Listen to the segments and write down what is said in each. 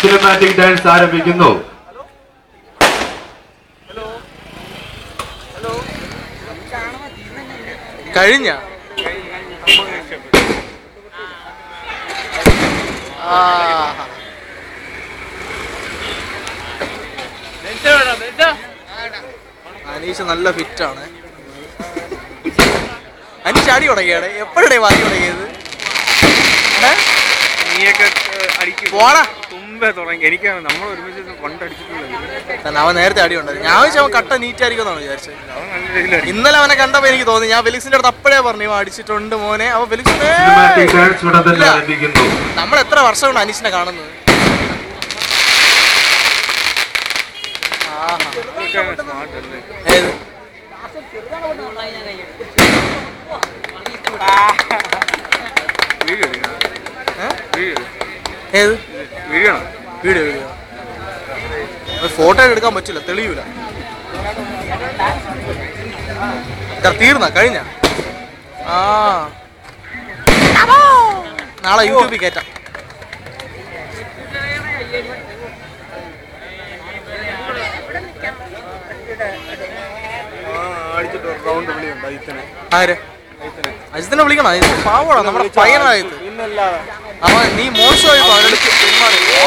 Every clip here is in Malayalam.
സിനിമാറ്റിക് ഡാൻസ് ആരംഭിക്കുന്നു കഴിഞ്ഞ അനീഷ് നല്ല ഫിറ്റാണ് അനീഷ് അടി തുടങ്ങിയാണ് എപ്പോഴേ വാങ്ങി തുടങ്ങിയത് ഏ? നീയൊക്കെ അടിക്കും പോടാ തുമ്പേ തുടങ്ങി എനിക്ക് നമ്മൾ ഒരുമിച്ച് കൊണ്ടടിച്ചിട്ടില്ല തന്നെ അവൻ നേരത്തെ അടി ഉണ്ടായിരുന്നു ഞാൻ വെച്ചാൽ അവൻ കട്ട നീറ്റ് ആയിരിക്കും എന്നാണ് വിചാരിച്ചത് അവൻ നല്ല രീതിയിലടി ഇന്നലെ അവനെ കണ്ടപ്പോ എനിക്ക് തോന്നി ഞാൻ ഫെലിക്സിന്റെ അടുത്ത് അപ്പോഴേ പറഞ്ഞു ഇവൻ അടിച്ചിട്ടുണ്ട് മോനെ അവൻ ഫെലിക്സ് സിനിമാറ്റിക് ഡാൻസ് ഉടൻ തന്നെ ഇല്ല. ആരംഭിക്കുന്നു നമ്മൾ എത്ര വർഷം കൊണ്ട് അനീഷിനെ കാണുന്നത് ആഹാ. സ്മാർട്ട് അല്ലേ ഏത് വീഡിയോ എടുക്കണം ഏ? വീഡിയോ ഏത് വീഡിയോ ആണോ വീഡിയോ വീഡിയോ ഫോട്ടോ എടുക്കാൻ പറ്റില്ല തെളിയൂല ഇതാ, തീർന്ന കഴിഞ്ഞ ആ നാളെ യൂട്യൂബിൽ കയറ്റാം അടിച്ചിട്ട് റൗണ്ട് വിളിയുണ്ട് അജിത്തനെ ആര് അജിത്തിനെ വിളിക്കണം അജിത്ത് പാവോടാ നമ്മുടെ പയ്യനായത് പിന്നല്ലാതെ അവൻ നീ മോശമായി അവനോട് പെരുമാറി ഓ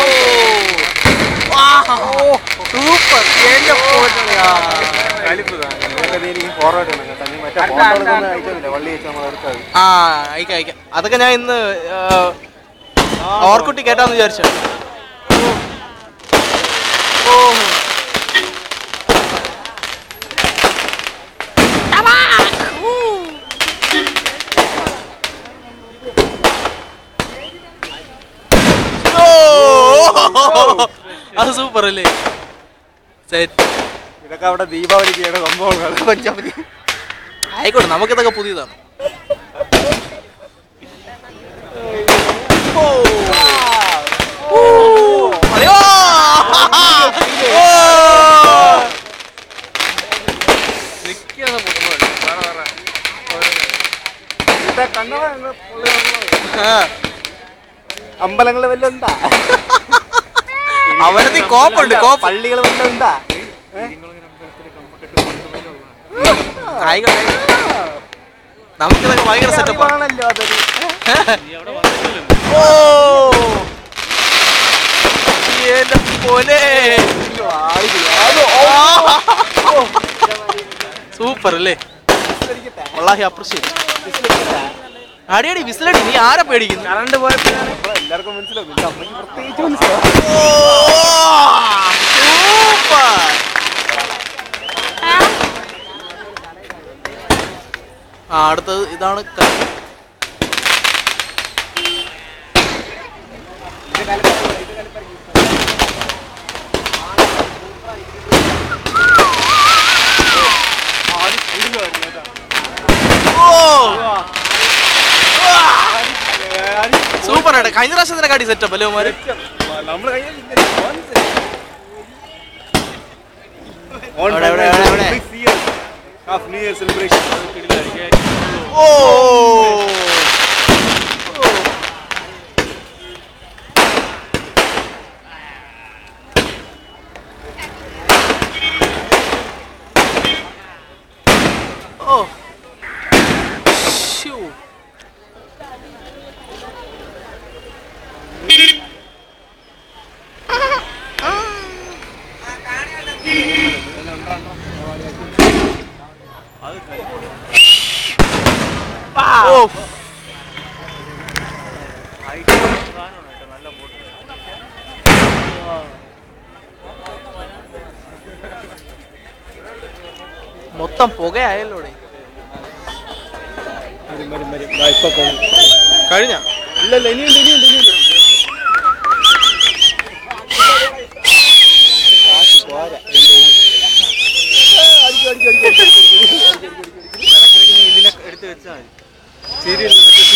സൂപ്പർ എന്റെ പോറ്റാ കലിപ്പ് എനിക്ക് ഫോർവേഡ് ചെയ്യണം കേട്ടോ നീ മറ്റേ ഫോട്ടോ അയച്ചില്ല വള്ളി വെച്ച് നമ്മൾ എടുത്തത് ആ അയക്കാം അയക്കാം അതൊക്കെ ഞാൻ ഇന്ന് ആ, ഓർക്കുട്ടി കേട്ടാന്ന് വിചാരിച്ചു ഓ ഓ! അത് സൂപ്പർ അല്ലേ സെറ്റ് ഇതൊക്കെ അവിടെ ദീപാവലിക്ക് ചെയ്യണ സംഭവങ്ങൾ പഞ്ചാ മതി ആയിക്കോട്ടെ നമുക്കിതൊക്കെ പുതിയതാണ് ഓ. ഓ. അയ്യോ. ഓ. നിൽക്കുന്ന പൊട്ടുപോലെ. വേറെ, വേറെ. ആ. അമ്പലങ്ങൾ വല്ലതും ഉണ്ടാ അവനത് കോപ്പുണ്ട് കോപ്പ് പള്ളികൾ വല്ലതും ഉണ്ടാ ആയിക്കോട്ടെ നമുക്കിതൊക്കെ ഭയങ്കര സെറ്റപ്പാണ് ആണല്ലോ അതൊരു ഓ എന്റെ പോലെ സൂപ്പർ അല്ലേ വള്ളാഹി അപ്രിഷിയേറ്റ് അടിയടി വിസിലടി നീ ആരെ പേടിക്കുന്നു കറണ്ട് പോയപ്പോഴാണ് എല്ലാവർക്കും മനസ്സിലാവും നിന്റെ അമ്മയ്ക്ക് പ്രത്യേകിച്ച് മനസ്സിലാവും സൂപ്പർ ആ അടുത്തത് ഇതാണ് ക- സൂപ്പർ ആയിട്ട് കഴിഞ്ഞ പ്രാവശ്യത്തിനെ കാട്ടി സെറ്റപ്പ് അല്ലേ ഉമാര് നമ്മൾ എവിടെ, എവിടെ, എവിടെ, എവിടെ? ഹാഫ് ന്യൂ ഇയർ സെലിബ്രേഷൻ ഓ ഓ ശ്ശൂ. ഓ മൊത്തം പുകയായല്ലോ ഇവിടെ. ഇപ്പൊ പോകും കഴിഞ്ഞ ഇല്ലല്ല ഇനിയുണ്ട് ഇനിയുണ്ട് ഇനിയുണ്ട് കാശ് പോരാ ഇതിനെ എടുത്ത് വെച്ചാൽ മതി സീരിയൽ